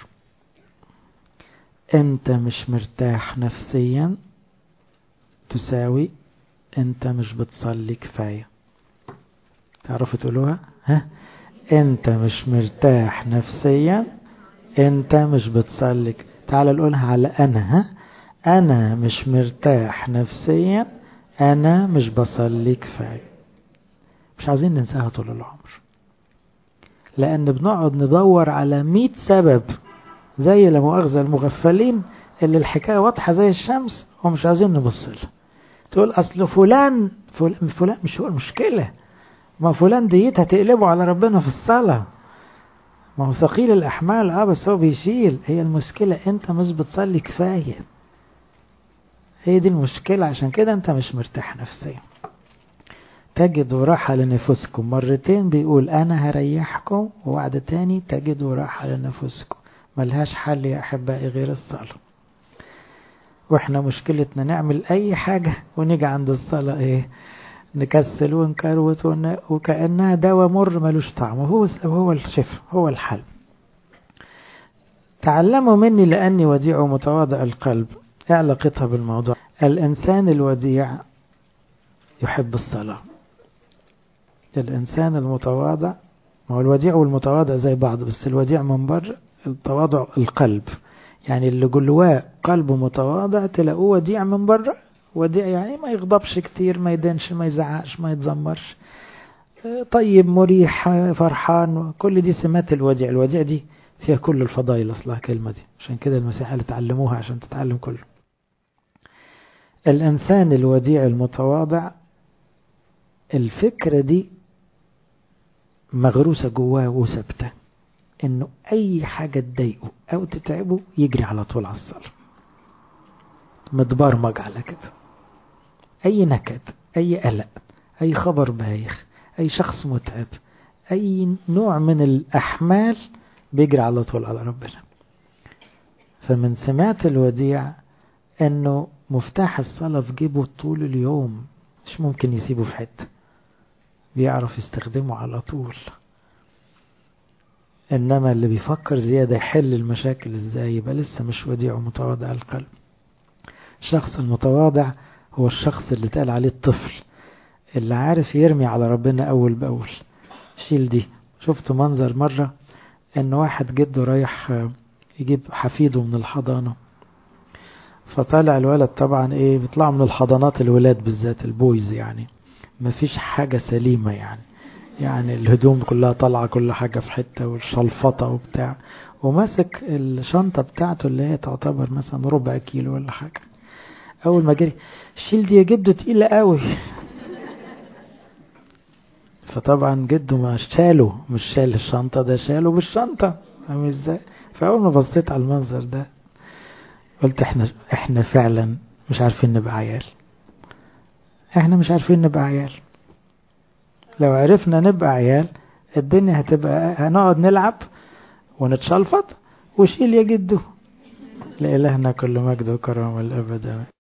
أنت مش مرتاح نفسيا تساوي أنت مش بتصلي كفاية تعرفوا تقولوها ها أنت مش مرتاح نفسيا أنت مش بتصلي تعال نقولها على أنا ها أنا مش مرتاح نفسيا أنا مش بصلي كفاية مش عايزين ننساها طول العمر لأن بنقعد ندور على مئة سبب زي لا مؤاخذة المغفلين اللي الحكاية واضحة زي الشمس ومش عايزين نبص لها تقول أصل فلان فلان, فلان مش هو المشكلة ما فلان ديت هتقلبه على ربنا في الصلاة ما هو ثقيل الأحمال اه بس هو بيشيل هي المشكلة أنت مش بتصلي كفاية هي دي المشكلة عشان كده أنت مش مرتاح نفسيا تجدوا راحة لنفسكم مرتين بيقول أنا هريحكم ووعد تاني تجدوا راحة لنفسكم ملهاش حل يا أحبائي غير الصلاة واحنا مشكلتنا نعمل أي حاجة ونيجي عند الصلاة إيه نكسل ونكروت ون... وكأنها دواء مر ملوش طعم وهو هو الشفاء هو الحل تعلموا مني لأني وديع ومتواضع القلب ايه علاقتها بالموضوع الإنسان الوديع يحب الصلاة الإنسان المتواضع ما هو الوديع والمتواضع زي بعض بس الوديع من بره التواضع القلب يعني اللي جواه قلبه متواضع تلاقوه وديع من بره وديع يعني ما يغضبش كتير ما يدنش ما يزعقش ما يتذمرش طيب مريح فرحان كل دي سمات الوديع الوديع دي فيها كل الفضائل اصلها كلمة دي عشان كده المسيح اللي تعلموها عشان تتعلم كله الإنسان الوديع المتواضع الفكرة دي مغروسة جواه وثابتة انه اي حاجة تضايقه او تتعبه يجري على طول على الصلاة متبرمج على كده اي نكد اي قلق اي خبر بايخ اي شخص متعب اي نوع من الاحمال بيجري على طول على ربنا فمن سمات الوديع انه مفتاح الصلاة في جيبه طول اليوم مش ممكن يسيبه في حتة بيعرف يستخدمه على طول إنما اللي بيفكر زيادة يحل المشاكل إزاي يبقى لسه مش وديع ومتواضع القلب الشخص المتواضع هو الشخص اللي اتقال عليه الطفل اللي عارف يرمي على ربنا أول بأول شيل دي شفت منظر مرة إن واحد جده رايح يجيب حفيده من الحضانة فطالع الولد طبعا ايه بيطلعوا من الحضانات الولاد بالذات البويز يعني مفيش حاجة سليمة يعني يعني الهدوم كلها طالعة كل حاجة في حتة والشلفطة وبتاع وماسك الشنطة بتاعته اللي هي تعتبر مثلا ربع كيلو ولا حاجة أول ما جري شيل دي يا جدو تقيلة قوي فطبعا جده ما شاله مش شال الشنطة ده شاله بالشنطة فاهم ازاي فأول ما بصيت على المنظر ده قلت احنا احنا فعلا مش عارفين نبقى عيال احنا مش عارفين نبقى عيال لو عرفنا نبقى عيال الدنيا هتبقى هنقعد نلعب ونتشلفط وشيل يا جدو لإلهنا كل مجد وكرم الأبد